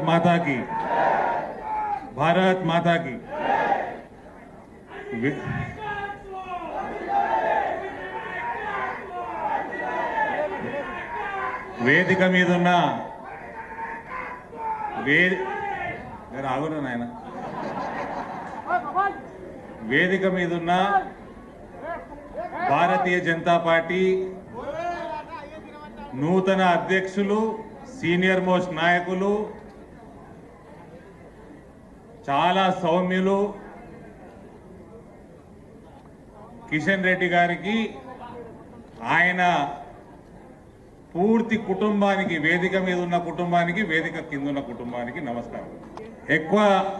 మాతా की భారత్ మాతా की వే- వేదిక మీద ఉన్న వే రాగురా నాయన వేదిక మీద ఉన్న భారతీయ జనతా పార్టీ నూతన అధ్యక్షులు సీనియర్ మోస్ట్ నాయకులు చాలా సౌమ్యులు కిషన్ రెడ్డి గారికి ఆయన పూర్తి కుటుంబానికి వేదిక మీద ఉన్న కుటుంబానికి వేదిక కింద ఉన్న కుటుంబానికి నమస్కారం ఎక్కువ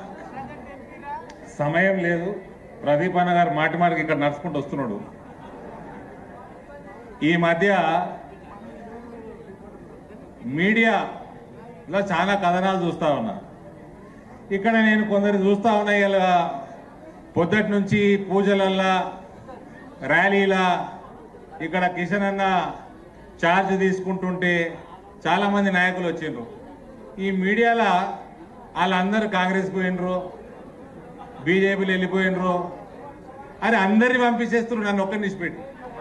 సమయం లేదు ప్రదీప్ అన్న గారు మాటి మాటికి ఇక్కడ నడుచుకుంటూ వస్తున్నాడు ఈ మధ్య మీడియాలో చాలా కథనాలు చూస్తా ఉన్నా ఇక్కడ నేను కొందరు చూస్తా ఉన్నా ఇలా పొద్దుటి నుంచి పూజలల్లా ర్యాలీలా ఇక్కడ కిషన్ అన్న ఛార్జ్ తీసుకుంటుంటే చాలా మంది నాయకులు వచ్చిండ్రు ఈ మీడియాలో వాళ్ళందరూ కాంగ్రెస్ పోయినరు బీజేపీలు వెళ్ళిపోయినరు అరే అందరిని పంపించేస్తున్నారు నన్ను ఒక్కరిని ఇచ్చిపెట్టి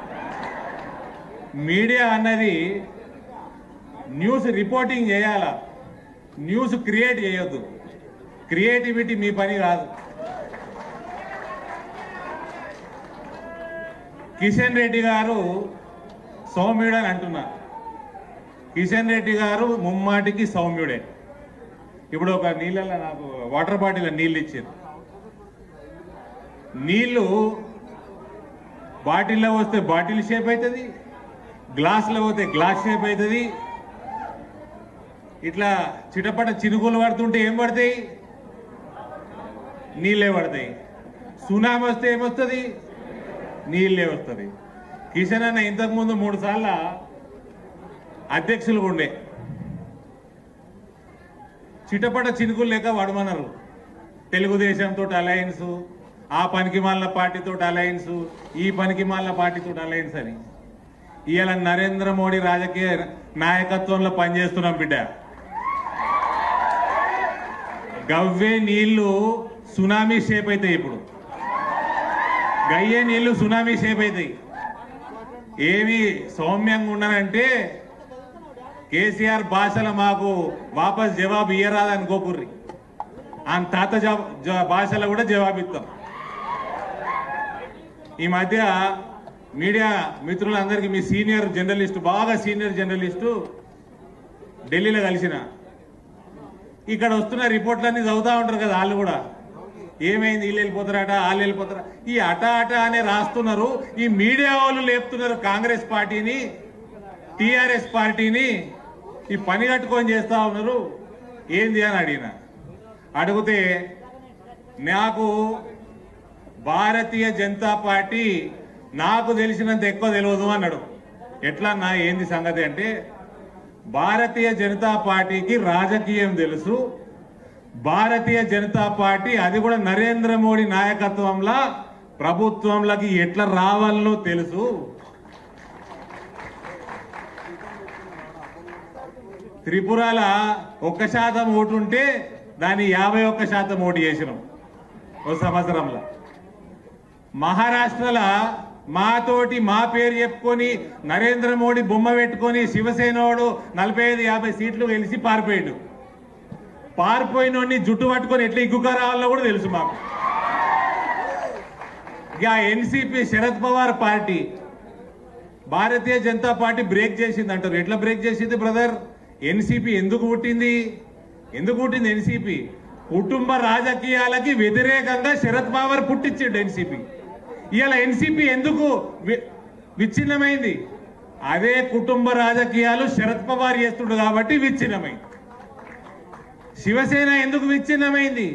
మీడియా అన్నది న్యూస్ రిపోర్టింగ్ చేయాలా న్యూస్ క్రియేట్ చేయొద్దు క్రియేటివిటీ మీ పని కాదు కిషన్ రెడ్డి గారు సౌమ్యుడు అని అంటున్నారు కిషన్ రెడ్డి గారు ముమ్మాటికి సౌమ్యుడే ఇప్పుడు ఒక నీళ్ళల్లో నాకు వాటర్ బాటిల్ నీళ్ళు ఇచ్చారు నీళ్లు బాటిల్లో వస్తే బాటిల్ షేప్ అవుతుంది గ్లాస్లో పోతే గ్లాస్ షేప్ అవుతుంది ఇట్లా చిటపట చినుకులు పడుతుంటే ఏం పడతాయి నీళ్ళే పడతాయి సునామీ వస్తే ఏమొస్తుంది నీళ్ళే వస్తుంది కిషన్ అన్న ఇంతకుముందు మూడు సార్ల అధ్యక్షులు ఉండే చిటపట చినుకులు లేక వడమన్నారు తెలుగుదేశంతో అలయన్స్ ఆ పనికి మాలిన పార్టీతో అలయన్స్ ఈ పనికి మాలిన పార్టీతో అలయన్స్ అని ఇవాళ నరేంద్ర మోడీ రాజకీయ నాయకత్వంలో పనిచేస్తున్నాం బిడ్డ గవ్వే నీళ్లు సునామీ షేప్ అవుతాయి ఇప్పుడు గయ్యే నీళ్లు సునామీ షేప్ అవుతాయి ఏమి సౌమ్యంగా ఉన్నానంటే కేసీఆర్ భాషలో మాకు వాపస్ జవాబు ఇయ్యరాదనుకోకుర్రి ఆయన తాత జవా- జ- భాషలో కూడా జవాబిస్తాం ఈ మధ్య మీడియా మిత్రులందరికీ మీ సీనియర్ జర్నలిస్టు బాగా సీనియర్ జర్నలిస్టు ఢిల్లీలో కలిసిన ఇక్కడ వస్తున్న రిపోర్ట్లన్నీ చదువుతా ఉంటారు కదా వాళ్ళు కూడా ఏమైంది వీళ్ళు వెళ్ళిపోతారట వాళ్ళు వెళ్ళిపోతారా ఈ అట అట అనే రాస్తున్నారు ఈ మీడియా వాళ్ళు లేపుతున్నారు కాంగ్రెస్ పార్టీని టిఆర్ఎస్ పార్టీని ఈ పని కట్టుకొని చేస్తా ఉన్నారు ఏంది అని అడిగిన అడిగితే నాకు భారతీయ జనతా పార్టీ నాకు తెలిసినంత ఎక్కువ తెలియదు అన్నాడు ఎట్లా నా ఏంది సంగతి అంటే భారతీయ జనతా పార్టీకి రాజకీయం తెలుసు భారతీయ జనతా పార్టీ అది కూడా నరేంద్ర మోడీ నాయకత్వంలో ప్రభుత్వంలోకి ఎట్లా రావాలనో తెలుసు త్రిపురల ఒక్క శాతం ఓటు ఉంటే దాన్ని యాభై ఒక్క శాతం ఓటు చేసినాం ఒక సంవత్సరంలో మహారాష్ట్రలో మాతోటి మా పేరు చెప్పుకొని నరేంద్ర మోడీ బొమ్మ పెట్టుకొని శివసేనోడు నలభై ఐదు యాభై సీట్లు గెలిచి పారిపోయాడు పారిపోయినోడిని జుట్టు పట్టుకొని ఎట్లా ఇగ్గుగా రావాలో కూడా తెలుసు మాకు ఇక NCP Sharad Pawar party Bharatiya Janata Party break చేసింది అంటారు ఎట్లా బ్రేక్ చేసింది బ్రదర్ ఎన్సిపి ఎందుకు పుట్టింది ఎందుకు పుట్టింది ఎన్సిపి కుటుంబ రాజకీయాలకి వ్యతిరేకంగా శరద్ పవార్ పుట్టించిండు ఎన్సిపి ఇవాళ ఎన్సిపి ఎందుకు వి- విచ్ఛిన్నమైంది అదే కుటుంబ రాజకీయాలు శరద్ పవార్ చేస్తుండు కాబట్టి విచ్ఛిన్నమైంది శివసేన ఎందుకు విచ్ఛిన్నమైంది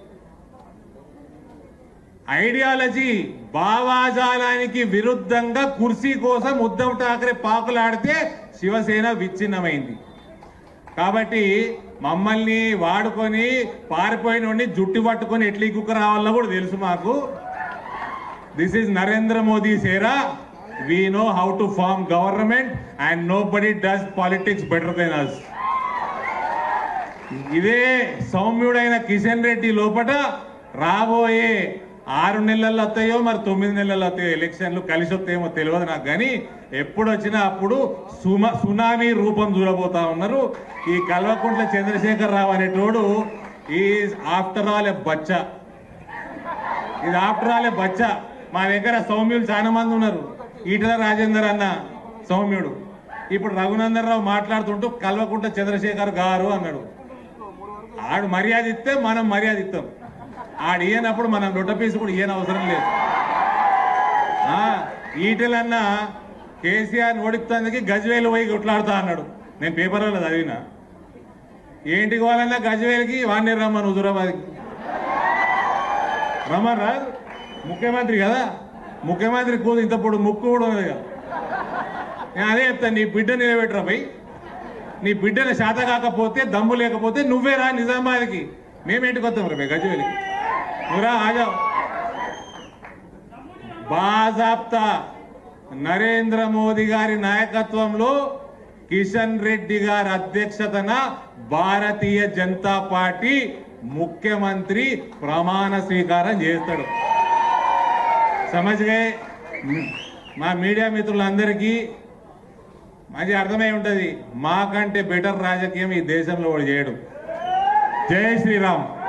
ఐడియాలజీ భావాజాలానికి విరుద్ధంగా కుర్సీ కోసం ఉద్ధవ్ ఠాకరే పాకులాడితే శివసేన విచ్ఛిన్నమైంది కాబట్టి మమ్మల్ని వాడుకొని పారిపోయిన జుట్టు పట్టుకొని ఎట్లా కుక్క రావాలో కూడా తెలుసు మాకు this is Narendra Modi sir we know how to form government and nobody does politics better than us ఇదే సౌమ్యుడైన కిషన్ రెడ్డి లోపట రాబోయే ఆరు నెలల్లో వస్తాయో మరి తొమ్మిది నెలల్లో వస్తాయో ఎలక్షన్లు కలిసి వస్తాయేమో తెలియదు నాకు కానీ ఎప్పుడు వచ్చినా అప్పుడు సుమ సునామీ రూపం చూడబోతా ఉన్నారు ఈ కల్వకుంట్ల చంద్రశేఖర్ రావు అనేటోడు ఈ ఆఫ్టర్ ఆల్ ఎ బచ్చా ఇది ఆఫ్టర్ ఆల్ ఏ బచ్చా మా దగ్గర సౌమ్యులు చాలా మంది ఉన్నారు ఈటల రాజేందర్ అన్న సౌమ్యుడు ఇప్పుడు రఘునందన్ రావు మాట్లాడుతుంటూ కల్వకుంట చంద్రశేఖర్ గారు అన్నాడు ఆడు మర్యాద ఇస్తే మనం మర్యాద ఇస్తాం ఆడు ఇయ్యనప్పుడు మనం రొట్ట పీసు కూడా ఇయ్యని అవసరం లేదు ఆ, ఈటలన్న కేసీఆర్ ఓడిస్తానికి గజ్వేలు పోయి కొట్లాడుతా అన్నాడు నేను పేపర్లో చదివినా ఏంటికి వాళ్ళన్నా గజ్వేల్కి వాణ్ణి రమ్మను హుజురాబాద్కి రమ్మని రాదు ముఖ్యమంత్రి కదా ముఖ్యమంత్రి కూదు ఇంత పొడు ముక్కు కూడా ఉన్నది కదా నేను అదే చెప్తాను నీ బిడ్డ నిలబెట్టరా పోయి నీ బిడ్డను శాత కాకపోతే దమ్ము లేకపోతే నువ్వే రా నిజామాబాద్కి మేమేంటికి వస్తాం రా గజవేలికి నువ్వురా ఆజా బాజాప్తా నరేంద్ర మోదీ గారి నాయకత్వంలో కిషన్ రెడ్డి గారి అధ్యక్షతన భారతీయ జనతా పార్టీ ముఖ్యమంత్రి ప్రమాణ స్వీకారం చేస్తాడు సమజ్గే మా మీడియా మిత్రులందరికీ మంచి అర్థమై ఉంటది మాకంటే బెటర్ రాజకీయం ఈ దేశంలో వాడు చేయడు జై శ్రీరామ్